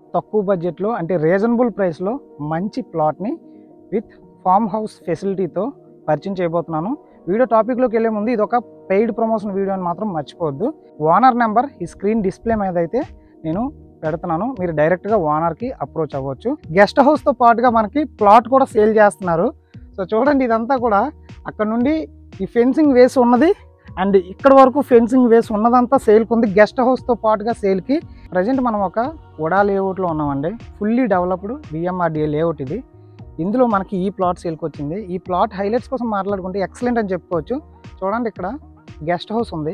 తక్కువ బడ్జెట్లో అంటే రీజనబుల్ ప్రైస్లో మంచి ప్లాట్ని విత్ ఫామ్ హౌస్ ఫెసిలిటీతో పరిచయం చేయబోతున్నాను వీడియో టాపిక్లోకి వెళ్ళే ముందు ఇది ఒక పెయిడ్ ప్రమోషన్ వీడియో అని మాత్రం మర్చిపోవద్దు ఓనర్ నెంబర్ ఈ స్క్రీన్ డిస్ప్లే మీద అయితే నేను పెడుతున్నాను మీరు డైరెక్ట్గా ఓనర్కి అప్రోచ్ అవ్వచ్చు గెస్ట్ హౌస్తో పాటుగా మనకి ప్లాట్ కూడా సేల్ చేస్తున్నారు సో చూడండి ఇదంతా కూడా అక్కడ నుండి ఈ ఫెన్సింగ్ వేసి ఉన్నది అండ్ ఇక్కడ వరకు ఫెన్సింగ్ వేసి ఉన్నదంతా సేల్కి ఉంది గెస్ట్ హౌస్తో పాటుగా సేల్కి ప్రజెంట్ మనం ఒక ఉడా లేఅవుట్లో ఉన్నామండి ఫుల్లీ డెవలప్డ్ విఎంఆర్డిఏ లేఅవుట్ ఇది ఇందులో మనకి ఈ ప్లాట్ సేల్కి వచ్చింది ఈ ప్లాట్ హైలైట్స్ కోసం మాట్లాడుకుంటే ఎక్సలెంట్ అని చెప్పుకోవచ్చు చూడండి ఇక్కడ గెస్ట్ హౌస్ ఉంది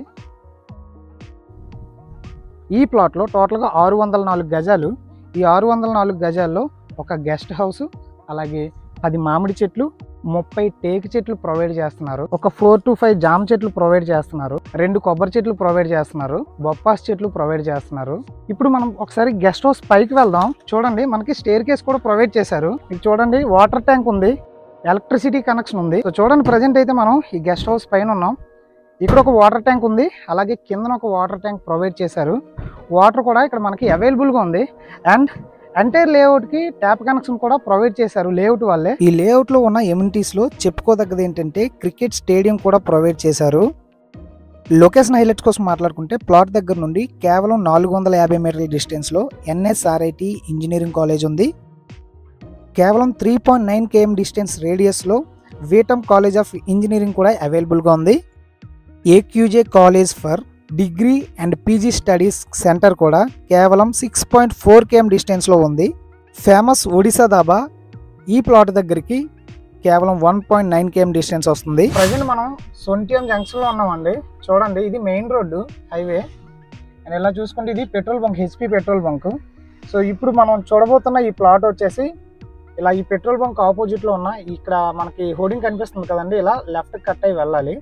ఈ ప్లాట్లో టోటల్గా ఆరు వందల నాలుగు గజాలు ఈ ఆరు వందల నాలుగు గజాల్లో ఒక గెస్ట్ హౌస్ అలాగే పది మామిడి చెట్లు ముప్పై టేకు చెట్లు ప్రొవైడ్ చేస్తున్నారు ఒక ఫోర్ టు ఫైవ్ జామ చెట్లు ప్రొవైడ్ చేస్తున్నారు రెండు కొబ్బరి చెట్లు ప్రొవైడ్ చేస్తున్నారు బొప్పాస్ చెట్లు ప్రొవైడ్ చేస్తున్నారు ఇప్పుడు మనం ఒకసారి గెస్ట్ హౌస్ పైకి వెళ్దాం చూడండి మనకి స్టేర్ కేస్ కూడా ప్రొవైడ్ చేశారు ఇది చూడండి వాటర్ ట్యాంక్ ఉంది ఎలక్ట్రిసిటీ కనెక్షన్ ఉంది సో చూడండి ప్రజెంట్ అయితే మనం ఈ గెస్ట్ హౌస్ పైన ఉన్నాం ఇక్కడ ఒక వాటర్ ట్యాంక్ ఉంది అలాగే కిందన ఒక వాటర్ ట్యాంక్ ప్రొవైడ్ చేశారు వాటర్ కూడా ఇక్కడ మనకి అవైలబుల్గా ఉంది అండ్ ఎంటైర్ లేఅవుట్కి ట్యాప్ కనెక్షన్ కూడా ప్రొవైడ్ చేశారు లేఅవుట్ వాళ్ళే ఈ లేఅవుట్లో ఉన్న ఎమ్యూనిటీస్లో చెప్పుకోదగ్గది ఏంటంటే క్రికెట్ స్టేడియం కూడా ప్రొవైడ్ చేశారు లొకేషన్ హైలైట్స్ కోసం మాట్లాడుకుంటే ప్లాట్ దగ్గర నుండి కేవలం నాలుగు వందల యాభై మీటర్ల డిస్టెన్స్లో ఎన్ఎస్ఆర్ఐటి ఇంజనీరింగ్ కాలేజ్ ఉంది కేవలం three point nine KM distance రేడియస్లో వీటమ్ కాలేజ్ ఆఫ్ ఇంజనీరింగ్ కూడా అవైలబుల్గా ఉంది AQJ college for degree and PG studies centre కూడా కేవలం సిక్స్ పాయింట్ ఫోర్ కేఎం డిస్టెన్స్లో ఉంది ఫేమస్ ఒడిశా దాబా ఈ ప్లాట్ దగ్గరికి కేవలం one point nine KM distance వస్తుంది ప్రజెంట్ మనం సొంటియం జంక్షన్లో ఉన్నామండి చూడండి ఇది మెయిన్ రోడ్డు హైవే అండ్ ఇలా చూసుకుంటే ఇది petrol bunk HP petrol bunk so ఇప్పుడు మనం చూడబోతున్న ఈ ప్లాట్ వచ్చేసి ఇలా ఈ పెట్రోల్ బంక్ ఆపోజిట్లో ఉన్న ఇక్కడ మనకి హోర్డింగ్ కనిపిస్తుంది కదండి ఇలా లెఫ్ట్ కట్ అయి వెళ్ళాలి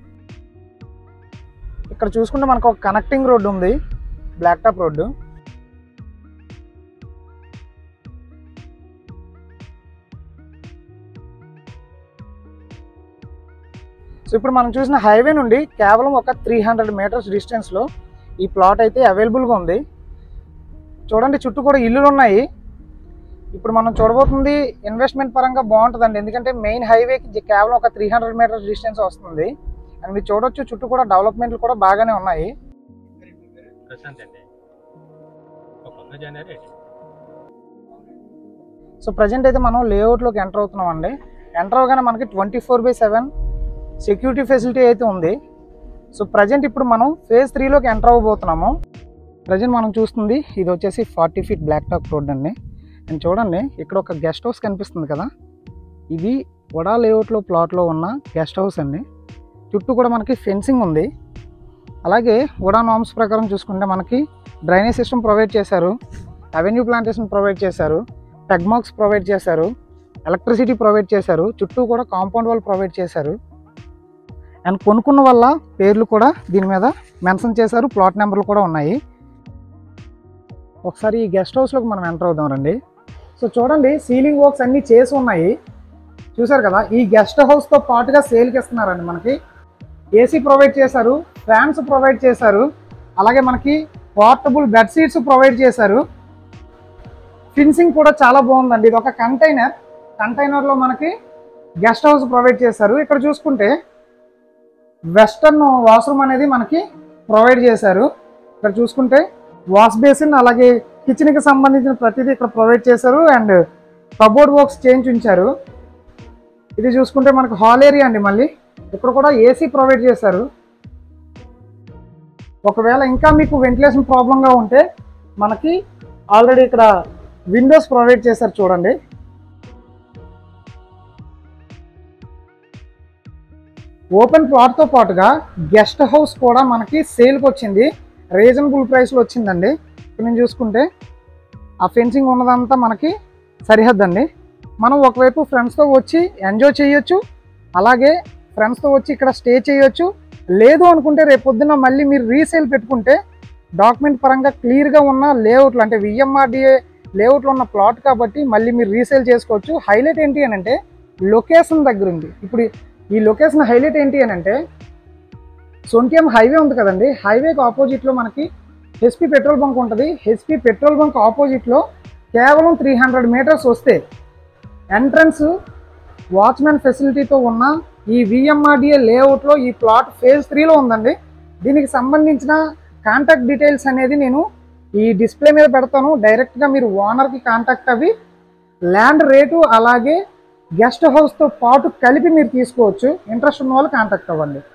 ఇక్కడ చూసుకుంటే మనకు ఒక కనెక్టింగ్ రోడ్డు ఉంది బ్లాక్ టాప్ రోడ్డు సో ఇప్పుడు మనం చూసిన హైవే నుండి కేవలం ఒక త్రీ హండ్రెడ్ మీటర్స్ డిస్టెన్స్లో ఈ ప్లాట్ అయితే అవైలబుల్గా ఉంది చూడండి చుట్టూ కూడా ఇల్లులు ఉన్నాయి ఇప్పుడు మనం చూడబోతుంది ఇన్వెస్ట్మెంట్ పరంగా బాగుంటుందండి ఎందుకంటే మెయిన్ హైవేకి కేవలం ఒక త్రీ హండ్రెడ్ మీటర్స్ డిస్టెన్స్ వస్తుంది అండ్ మీరు చూడొచ్చు చుట్టూ కూడా డెవలప్మెంట్లు కూడా బాగానే ఉన్నాయి ప్రశాంత్ అండి ఒక వంద జనరే సో ప్రజెంట్ అయితే మనం లేఅవుట్లోకి ఎంటర్ అవుతున్నాం అండి ఎంటర్ అవగానే మనకి twenty four by seven security facility అయితే ఉంది సో ప్రజెంట్ ఇప్పుడు మనం ఫేజ్ త్రీలోకి ఎంటర్ అవ్వబోతున్నాము ప్రజెంట్ మనం చూస్తుంది ఇది వచ్చేసి forty feet black top road అండి అండ్ చూడండి ఇక్కడ ఒక గెస్ట్ హౌస్ కనిపిస్తుంది కదా ఇది వడా లేఅవుట్లో ప్లాట్లో ఉన్న గెస్ట్ హౌస్ అండి చుట్టూ కూడా మనకి ఫెన్సింగ్ ఉంది అలాగే ఉడా నామ్స్ ప్రకారం చూసుకుంటే మనకి డ్రైనేజ్ సిస్టమ్ ప్రొవైడ్ చేశారు అవెన్యూ ప్లాంటేషన్ ప్రొవైడ్ చేశారు టెగ్మాక్స్ ప్రొవైడ్ చేశారు ఎలక్ట్రిసిటీ ప్రొవైడ్ చేశారు చుట్టూ కూడా కాంపౌండ్ వాల్ ప్రొవైడ్ చేశారు అండ్ కొనుక్కున్న వల్ల పేర్లు కూడా దీని మీద మెన్షన్ చేశారు ప్లాట్ నెంబర్లు కూడా ఉన్నాయి ఒకసారి ఈ గెస్ట్ హౌస్లోకి మనం ఎంటర్ అవుదాం రండి సో చూడండి సీలింగ్ వర్క్స్ అన్నీ చేసి ఉన్నాయి చూసారు కదా ఈ గెస్ట్ హౌస్తో పాటుగా సేల్కి ఇస్తున్నారండి మనకి ఏసీ ప్రొవైడ్ చేశారు ఫ్యాన్స్ ప్రొవైడ్ చేశారు అలాగే మనకి పోర్టబుల్ బెడ్ షీట్స్ ప్రొవైడ్ చేశారు ఫిన్సింగ్ కూడా చాలా బాగుందండి ఇది ఒక కంటైనర్ కంటైనర్లో మనకి గెస్ట్ హౌస్ ప్రొవైడ్ చేశారు ఇక్కడ చూసుకుంటే వెస్టర్న్ వాష్రూమ్ అనేది మనకి ప్రొవైడ్ చేశారు ఇక్కడ చూసుకుంటే వాష్ బేసిన్ అలాగే కిచెన్కి సంబంధించిన ప్రతిదీ ఇక్కడ ప్రొవైడ్ చేశారు అండ్ కబోర్డ్ వర్క్స్ చేయించి ఉంచారు ఇది చూసుకుంటే మనకు హాల్ ఏరియా అండి మళ్ళీ ఇక్కడ కూడా ఏసీ ప్రొవైడ్ చేశారు ఒకవేళ ఇంకా మీకు వెంటిలేషన్ ప్రాబ్లంగా ఉంటే మనకి ఆల్రెడీ ఇక్కడ విండోస్ ప్రొవైడ్ చేశారు చూడండి ఓపెన్ ప్లాట్తో పాటుగా గెస్ట్ హౌస్ కూడా మనకి సేల్కి వచ్చింది రీజనబుల్ ప్రైస్లో వచ్చిందండి ఇక్కడ నేను చూసుకుంటే ఆ ఫెన్సింగ్ ఉన్నదంతా మనకి సరిహద్దు అండి మనం ఒకవైపు ఫ్రెండ్స్తో వచ్చి ఎంజాయ్ చేయొచ్చు అలాగే ఫ్రెండ్స్తో వచ్చి ఇక్కడ స్టే చేయొచ్చు లేదు అనుకుంటే రేపు పొద్దున్న మళ్ళీ మీరు రీసేల్ పెట్టుకుంటే డాక్యుమెంట్ పరంగా క్లియర్గా ఉన్న లేఅవుట్లు అంటే విఎంఆర్డిఏ లేఅవుట్లో ఉన్న ప్లాట్ కాబట్టి మళ్ళీ మీరు రీసేల్ చేసుకోవచ్చు హైలైట్ ఏంటి అని అంటే లొకేషన్ దగ్గర ఉంది ఇప్పుడు ఈ లొకేషన్ హైలైట్ ఏంటి అని అంటే సొంటియం హైవే ఉంది కదండి హైవేకి ఆపోజిట్లో మనకి హెచ్పి పెట్రోల్ బంక్ ఉంటుంది హెచ్పి పెట్రోల్ బంక్ ఆపోజిట్లో కేవలం త్రీ హండ్రెడ్ మీటర్స్ వస్తే ఎంట్రన్స్ వాచ్మెన్ ఫెసిలిటీతో ఉన్న ఈ విఎంఆర్డిఏ లేఅవుట్లో ఈ ప్లాట్ ఫేజ్ త్రీలో ఉందండి దీనికి సంబంధించిన కాంటాక్ట్ డీటెయిల్స్ అనేది నేను ఈ డిస్ప్లే మీద పెడతాను డైరెక్ట్గా మీరు ఓనర్కి కాంటాక్ట్ అవి ల్యాండ్ రేటు అలాగే గెస్ట్ హౌస్తో పాటు కలిపి మీరు తీసుకోవచ్చు ఇంట్రెస్ట్ ఉన్న వాళ్ళు కాంటాక్ట్ అవ్వండి